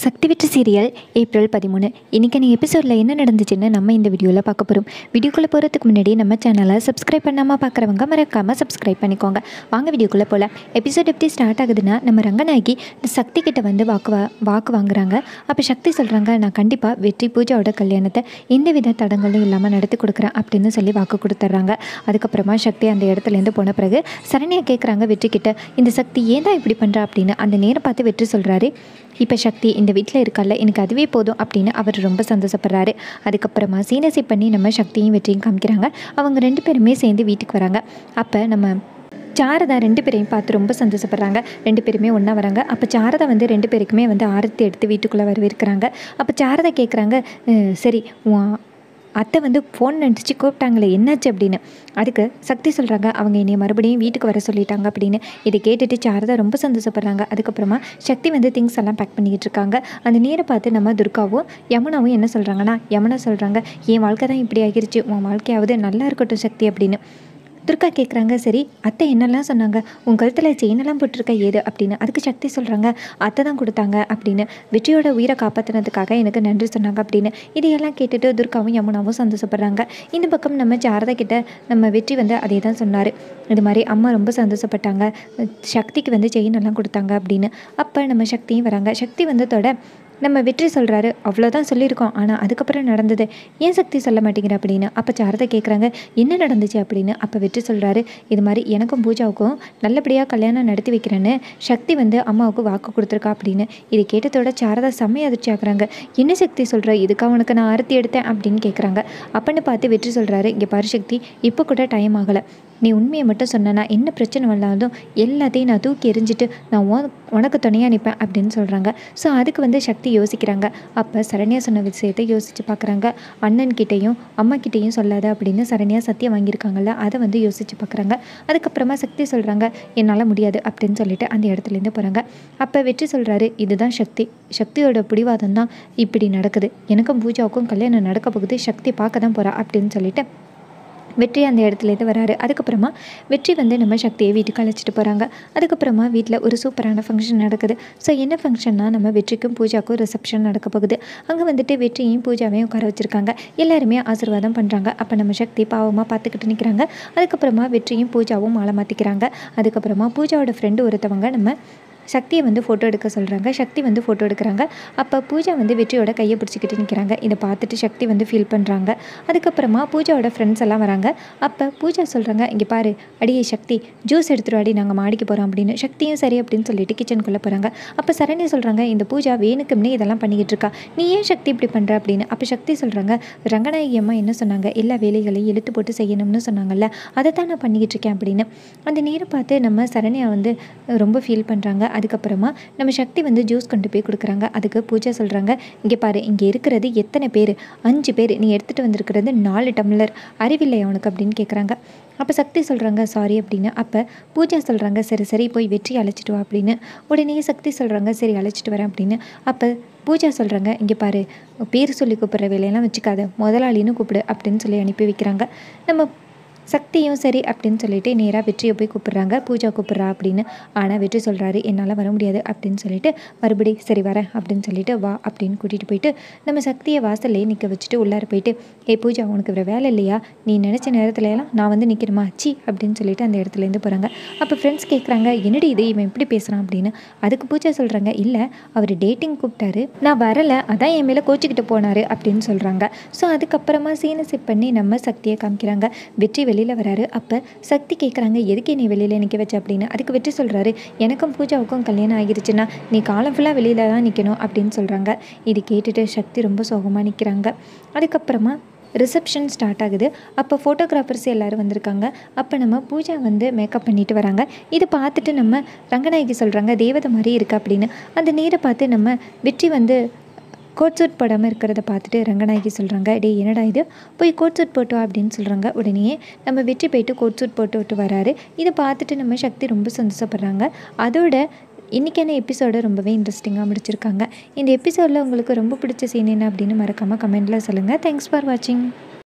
சக்தி வெற்றி serial April பதிமூணு இன்றைக்கான எபிசோடில் என்ன நடந்துச்சுன்னு நம்ம இந்த வீடியோவில் பார்க்க போகிறோம் வீடியோக்குள்ளே போகிறதுக்கு முன்னாடி நம்ம சேனலை சப்ஸ்கிரைப் பண்ணாமல் பார்க்குறவங்க மறக்காமல் சப்ஸ்கிரைப் பண்ணிக்கோங்க வாங்க வீடியோக்குள்ளே போகலாம் எபிசோட் எப்படி ஸ்டார்ட் ஆகுதுன்னா நம்ம ரங்கநாயகி சக்தி கிட்ட வந்து வாக்கு வா வாக்கு வாங்குறாங்க அப்போ சக்தி சொல்கிறாங்க நான் கண்டிப்பாக வெற்றி பூஜாவோட கல்யாணத்தை எந்த வித தடங்களும் இல்லாமல் நடத்தி கொடுக்குறேன் அப்படின்னு சொல்லி வாக்கு கொடுத்துட்றாங்க அதுக்கப்புறமா சக்தி அந்த இடத்துலேருந்து போன பிறகு சரண்யா கேட்குறாங்க வெற்றி கிட்ட இந்த சக்தி ஏன் தான் இப்படி பண்ணுறா அப்படின்னு அந்த நேரம் பார்த்து வெற்றி சொல்கிறாரு இப்போ சக்தி இந்த வீட்டில் இருக்கால எனக்கு அதுவே போதும் அப்படின்னு அவர் ரொம்ப சந்தோஷப்படுறாரு அதுக்கப்புறமா சீனசி பண்ணி நம்ம சக்தியும் வெற்றியும் காமிக்கிறாங்க அவங்க ரெண்டு பேருமே சேர்ந்து வீட்டுக்கு வராங்க அப்போ நம்ம சாரதா ரெண்டு பேரையும் பார்த்து ரொம்ப சந்தோஷப்படுறாங்க ரெண்டு பேருமே ஒன்றா வராங்க அப்போ சாரதா வந்து ரெண்டு பேருக்குமே வந்து ஆரத்தி எடுத்து வீட்டுக்குள்ளே வரவேற்கிறாங்க அப்போ சாரதா கேட்குறாங்க "அஹ், சரி உன் அத்தை வந்து ஃபோன் நினச்சி கூப்பிட்டாங்களே என்னாச்சு அப்படின்னு அதுக்கு சக்தி சொல்கிறாங்க அவங்க என்னை மறுபடியும் வீட்டுக்கு வர சொல்லிட்டாங்க அப்படின்னு இதை கேட்டுட்டு சாரதா ரொம்ப சந்தோஷப்படுறாங்க அதுக்கப்புறமா சக்தி வந்து திங்ஸ் எல்லாம் பேக் பண்ணிக்கிட்டு இருக்காங்க அந்த நேரை பார்த்து நம்ம துர்காவும் யமுனாவும் என்ன சொல்கிறாங்கன்னா யமுனா சொல்கிறாங்க என் வாழ்க்கை தான் இப்படி ஆகிருச்சு உன் வாழ்க்கையாவது நல்லா இருக்கட்டும் சக்தி அப்படின்னு துர்கா கேட்குறாங்க சரி அத்தை என்னெல்லாம் சொன்னாங்க உன் கழுத்தில் செயினெல்லாம் போட்டிருக்க ஏது அப்படின்னு அதுக்கு சக்தி சொல்கிறாங்க அத்தை தான் கொடுத்தாங்க அப்படின்னு வெற்றியோட உயிரை காப்பாற்றினதுக்காக எனக்கு நன்றி சொன்னாங்க அப்படின்னு இதையெல்லாம் கேட்டுட்டு துர்காவும் யமுனாவும் சந்தோஷப்படுறாங்க இந்த பக்கம் நம்ம சாரதா கிட்ட நம்ம வெற்றி வந்து அதே தான் சொன்னார் இது மாதிரி அம்மா ரொம்ப சந்தோஷப்பட்டாங்க சக்திக்கு வந்து செயின் எல்லாம் கொடுத்தாங்க அப்படின்னு அப்போ நம்ம சக்தியும் வராங்க சக்தி வந்ததோட நம்ம வெற்றி சொல்கிறாரு அவ்வளோதான் சொல்லியிருக்கோம் ஆனால் அதுக்கப்புறம் நடந்தது ஏன் சக்தி சொல்ல மாட்டேங்கிற அப்படின்னு அப்போ சாரதா கேட்குறாங்க என்ன நடந்துச்சு அப்படின்னு அப்போ வெற்றி சொல்கிறாரு இது மாதிரி எனக்கும் பூஜாவுக்கும் நல்லபடியாக கல்யாணம் நடத்தி வைக்கிறேன்னு சக்தி வந்து அம்மாவுக்கு வாக்கு கொடுத்துருக்கா அப்படின்னு இது கேட்டதோட சாரதா செம்மைய அதிர்ச்சி ஆகுறாங்க என்ன சக்தி சொல்கிற இதுக்காக உனக்கு நான் ஆரத்தி எடுத்தேன் அப்படின்னு கேட்குறாங்க அப்பன்னு பார்த்து வெற்றி சொல்கிறாரு இங்கே பாரு சக்தி இப்போ கூட டைம் ஆகலை நீ உண்மையை மட்டும் சொன்னனா என்ன பிரச்சனை வந்தாலும் எல்லாத்தையும் நான் தூக்கி எறிஞ்சிட்டு நான் உன் உனக்கு துணையாக நிற்பேன் அப்படின்னு சொல்கிறாங்க ஸோ அதுக்கு வந்து சக்தி யோசிக்கிறாங்க அப்போ சரண்யா சொன்ன விஷயத்தை யோசித்து பார்க்குறாங்க அண்ணன் கிட்டேயும் அம்மா கிட்டேயும் சொல்லாத அப்படின்னு சரண்யா சத்தியம் வாங்கியிருக்காங்கல்ல அதை வந்து யோசித்து பார்க்குறாங்க அதுக்கப்புறமா சக்தி சொல்கிறாங்க என்னால் முடியாது அப்படின்னு சொல்லிட்டு அந்த இடத்துலேருந்து போகிறாங்க அப்போ வெற்றி சொல்கிறாரு இதுதான் சக்தி சக்தியோட பிடிவாதம் தான் இப்படி நடக்குது எனக்கும் பூஜாவுக்கும் கல்யாணம் நடக்க போகுது சக்தி பார்க்க தான் போகிறா அப்படின்னு சொல்லிட்டு வெற்றி அந்த இடத்துலேருந்து வராரு அதுக்கப்புறமா வெற்றி வந்து நம்ம சக்தியை வீட்டுக்கு அழைச்சிட்டு போகிறாங்க அதுக்கப்புறமா வீட்டில் ஒரு சூப்பரான ஃபங்க்ஷன் நடக்குது ஸோ என்ன ஃபங்க்ஷன்னா நம்ம வெற்றிக்கும் பூஜாக்கும் ரிசப்ஷன் நடக்க போகுது அங்கே வந்துட்டு வெற்றியும் பூஜாவையும் உட்கார வச்சுருக்காங்க எல்லாருமே ஆசீர்வாதம் பண்ணுறாங்க அப்போ நம்ம சக்தி பாவமாக பார்த்துக்கிட்டு நிற்கிறாங்க அதுக்கப்புறமா வெற்றியும் பூஜாவும் மாலை மாற்றிக்கிறாங்க அதுக்கப்புறமா பூஜாவோட ஃப்ரெண்டு ஒருத்தவங்க நம்ம சக்தியை வந்து ஃபோட்டோ எடுக்க சொல்கிறாங்க சக்தி வந்து ஃபோட்டோ எடுக்கிறாங்க அப்போ பூஜா வந்து வெற்றியோட கையை பிடிச்சிக்கிட்டு நிற்கிறாங்க இதை பார்த்துட்டு சக்தி வந்து ஃபீல் பண்ணுறாங்க அதுக்கப்புறமா பூஜாவோட ஃப்ரெண்ட்ஸ் எல்லாம் வராங்க அப்போ பூஜா சொல்கிறாங்க இங்கே பாரு அடியே சக்தி ஜூஸ் எடுத்துட்டு வாடி நாங்கள் மாடிக்கு போகிறோம் அப்படின்னு சக்தியும் சரி அப்படின்னு சொல்லிட்டு கிச்சனுக்குள்ளே போகிறாங்க அப்போ சரண்யா சொல்கிறாங்க இந்த பூஜா வேணுக்கும்னே இதெல்லாம் பண்ணிக்கிட்டு இருக்கா நீ ஏன் சக்தி இப்படி பண்ணுற அப்படின்னு அப்போ சக்தி சொல்கிறாங்க ரங்கநாயகி அம்மா என்ன சொன்னாங்க எல்லா வேலைகளையும் இழுத்து போட்டு செய்யணும்னு சொன்னாங்கல்ல அதை தான் நான் பண்ணிக்கிட்டு இருக்கேன் அப்படின்னு அந்த நேரம் பார்த்து நம்ம சரண்யா வந்து ரொம்ப ஃபீல் பண்ணுறாங்க அதுக்கப்புறமா நம்ம சக்தி வந்து ஜூஸ் கொண்டு போய் கொடுக்குறாங்க அதுக்கு பூஜா சொல்கிறாங்க இங்கே பாரு இங்கே இருக்கிறது எத்தனை பேர் அஞ்சு பேர் நீ எடுத்துகிட்டு வந்திருக்கிறது நாலு டம்ளர் அறிவில்லை அவனுக்கு அப்படின்னு கேட்குறாங்க அப்போ சக்தி சொல்கிறாங்க சாரி அப்படின்னு அப்போ பூஜா சொல்கிறாங்க சரி சரி போய் வெற்றி அழைச்சிட்டு வா அப்படின்னு உடனே சக்தி சொல்கிறாங்க சரி அழைச்சிட்டு வரேன் அப்படின்னு அப்போ பூஜா சொல்கிறாங்க இங்கே பாரு பேர் சொல்லி கூப்பிட்ற வேலையெல்லாம் வச்சுக்காத முதலாளின்னு கூப்பிடு அப்படின்னு சொல்லி அனுப்பி வைக்கிறாங்க நம்ம சக்தியும் சரி அப்படின்னு சொல்லிட்டு நேராக வெற்றியை போய் கூப்பிட்றாங்க பூஜா கூப்பிட்றா அப்படின்னு ஆனால் வெற்றி சொல்கிறாரு என்னால் வர முடியாது அப்படின்னு சொல்லிட்டு மறுபடி சரி வரேன் அப்படின்னு சொல்லிட்டு வா அப்படின்னு கூட்டிகிட்டு போயிட்டு நம்ம சக்தியை வாசல்லே நிற்க வச்சுட்டு உள்ளார போயிட்டு ஏ பூஜா உனக்கு வேறு வேலை இல்லையா நீ நினச்ச நேரத்துல எல்லாம் நான் வந்து நிற்கணுமா சி அப்படின்னு சொல்லிட்டு அந்த இடத்துலேருந்து போகிறாங்க அப்போ ஃப்ரெண்ட்ஸ் கேட்குறாங்க என்னடி இது இவன் எப்படி பேசுகிறான் அப்படின்னு அதுக்கு பூஜா சொல்கிறாங்க இல்லை அவர் டேட்டிங் கூப்பிட்டாரு நான் வரலை அதான் என் மேலே கோச்சிக்கிட்டு போனார் அப்படின்னு சொல்கிறாங்க ஸோ அதுக்கப்புறமா சீனை செட் பண்ணி நம்ம சக்தியை காமிக்கிறாங்க வெற்றி வெளியில் வராரு அப்போ சக்தி கேட்குறாங்க எதுக்கு நீ வெளியில் நிற்க வச்ச அப்படின்னு அதுக்கு வெற்றி சொல்கிறாரு எனக்கும் பூஜாவுக்கும் கல்யாணம் ஆகிருச்சுன்னா நீ காலம் ஃபுல்லாக வெளியில் தான் நிற்கணும் அப்படின்னு சொல்கிறாங்க இது கேட்டுட்டு சக்தி ரொம்ப சோகமாக நிற்கிறாங்க அதுக்கப்புறமா ரிசப்ஷன் ஸ்டார்ட் ஆகுது அப்போ ஃபோட்டோகிராஃபர்ஸ் எல்லோரும் வந்திருக்காங்க அப்போ நம்ம பூஜா வந்து மேக்கப் பண்ணிட்டு வராங்க இதை பார்த்துட்டு நம்ம ரங்கநாயகி சொல்கிறாங்க தேவதை மாதிரி இருக்கு அப்படின்னு அந்த நேரை பார்த்து நம்ம வெற்றி வந்து கோட் சூட் போடாமல் இருக்கிறத பார்த்துட்டு ரங்கநாயகி சொல்கிறாங்க டேய் என்னடா இது போய் கோட் சூட் போட்டோம் அப்படின்னு சொல்கிறாங்க உடனே நம்ம வெற்றி போயிட்டு கோட் சூட் போட்டு விட்டு வராரு இதை பார்த்துட்டு நம்ம சக்தி ரொம்ப சந்தோஷப்படுறாங்க அதோட இன்றைக்கான எபிசோடு ரொம்பவே இன்ட்ரெஸ்டிங்காக முடிச்சிருக்காங்க இந்த எபிசோடில் உங்களுக்கு ரொம்ப பிடிச்ச சீன் என்ன அப்படின்னு மறக்காமல் கமெண்ட்டில் சொல்லுங்கள் தேங்க்ஸ் ஃபார் வாட்சிங்